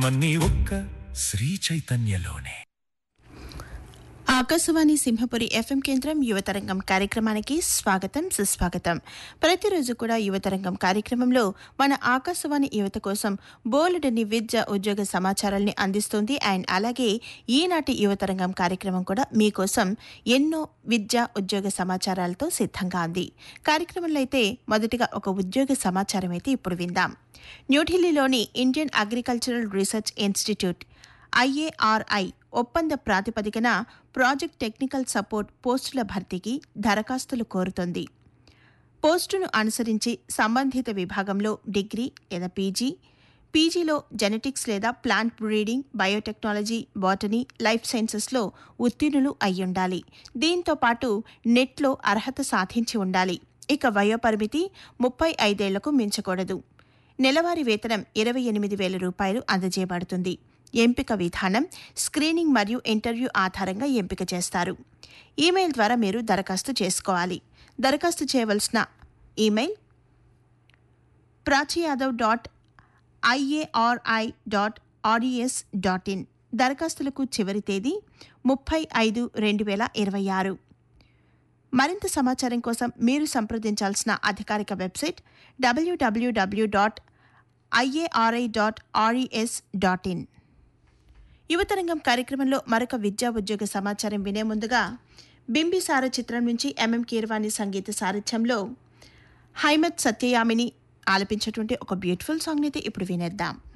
సంతోషమన్నీ ఒక్క శ్రీ చైతన్యలోనే ఆకాశవాణి సింహపురి ఎఫ్ఎం కేంద్రం యువతరంగం కార్యక్రమానికి స్వాగతం సుస్వాగతం ప్రతిరోజు కూడా యువతరంగం కార్యక్రమంలో మన ఆకాశవాణి యువత కోసం బోలెడని విద్య ఉద్యోగ సమాచారాల్ని అందిస్తుంది అండ్ అలాగే ఈనాటి యువతరంగం కార్యక్రమం కూడా మీకోసం ఎన్నో విద్య ఉద్యోగ సమాచారాలతో సిద్ధంగా ఉంది కార్యక్రమంలో అయితే మొదటిగా ఒక ఉద్యోగ సమాచారం అయితే ఇప్పుడు విందాం న్యూఢిల్లీలోని Indian agricultural research institute IARI ఒప్పంద ప్రాతిపదికన ప్రాజెక్ట్ టెక్నికల్ సపోర్ట్ పోస్టుల భర్తీకి దరఖాస్తులు కోరుతోంది పోస్టును అనుసరించి సంబంధిత విభాగంలో డిగ్రీ లేదా పీజీ పీజీలో జెనెటిక్స్ లేదా plant breeding biotechnology botany life సైన్సెస్లో ఉత్తీర్ణులు అయ్యుండాలి దీంతో పాటు నెట్లో అర్హత సాధించి ఉండాలి ఇక వయోపరిమితి ముప్పై ఐదేళ్లకు మించకూడదు నెలవారీ వేతనం ఇరవై ఎనిమిది వేల రూపాయలు అందజేయబడుతుంది ఎంపిక విధానం స్క్రీనింగ్ మరియు ఇంటర్వ్యూ ఆధారంగా ఎంపిక చేస్తారు ఈమెయిల్ ద్వారా మీరు దరఖాస్తు చేసుకోవాలి దరఖాస్తు చేయవలసిన email Prachi Yadav dot IARI dot RES dot in దరఖాస్తులకు చివరి తేదీ ముప్పై ఐదు రెండు వేల ఇరవై ఆరు మరింత సమాచారం కోసం మీరు సంప్రదించాల్సిన అధికారిక website WWW dot IARI dot RES dot in Yuvatarangam కార్యక్రమంలో మరొక విద్యా ఉద్యోగ సమాచారం వినే ముందుగా బింబిసార చిత్రం నుంచి ఎంఎం కీరవాణి సంగీత సారథ్యంలో హైమత్ సత్యయామిని ఆలపించేటువంటి ఒక బ్యూటిఫుల్ సాంగ్ని అయితే ఇప్పుడు వినేద్దాం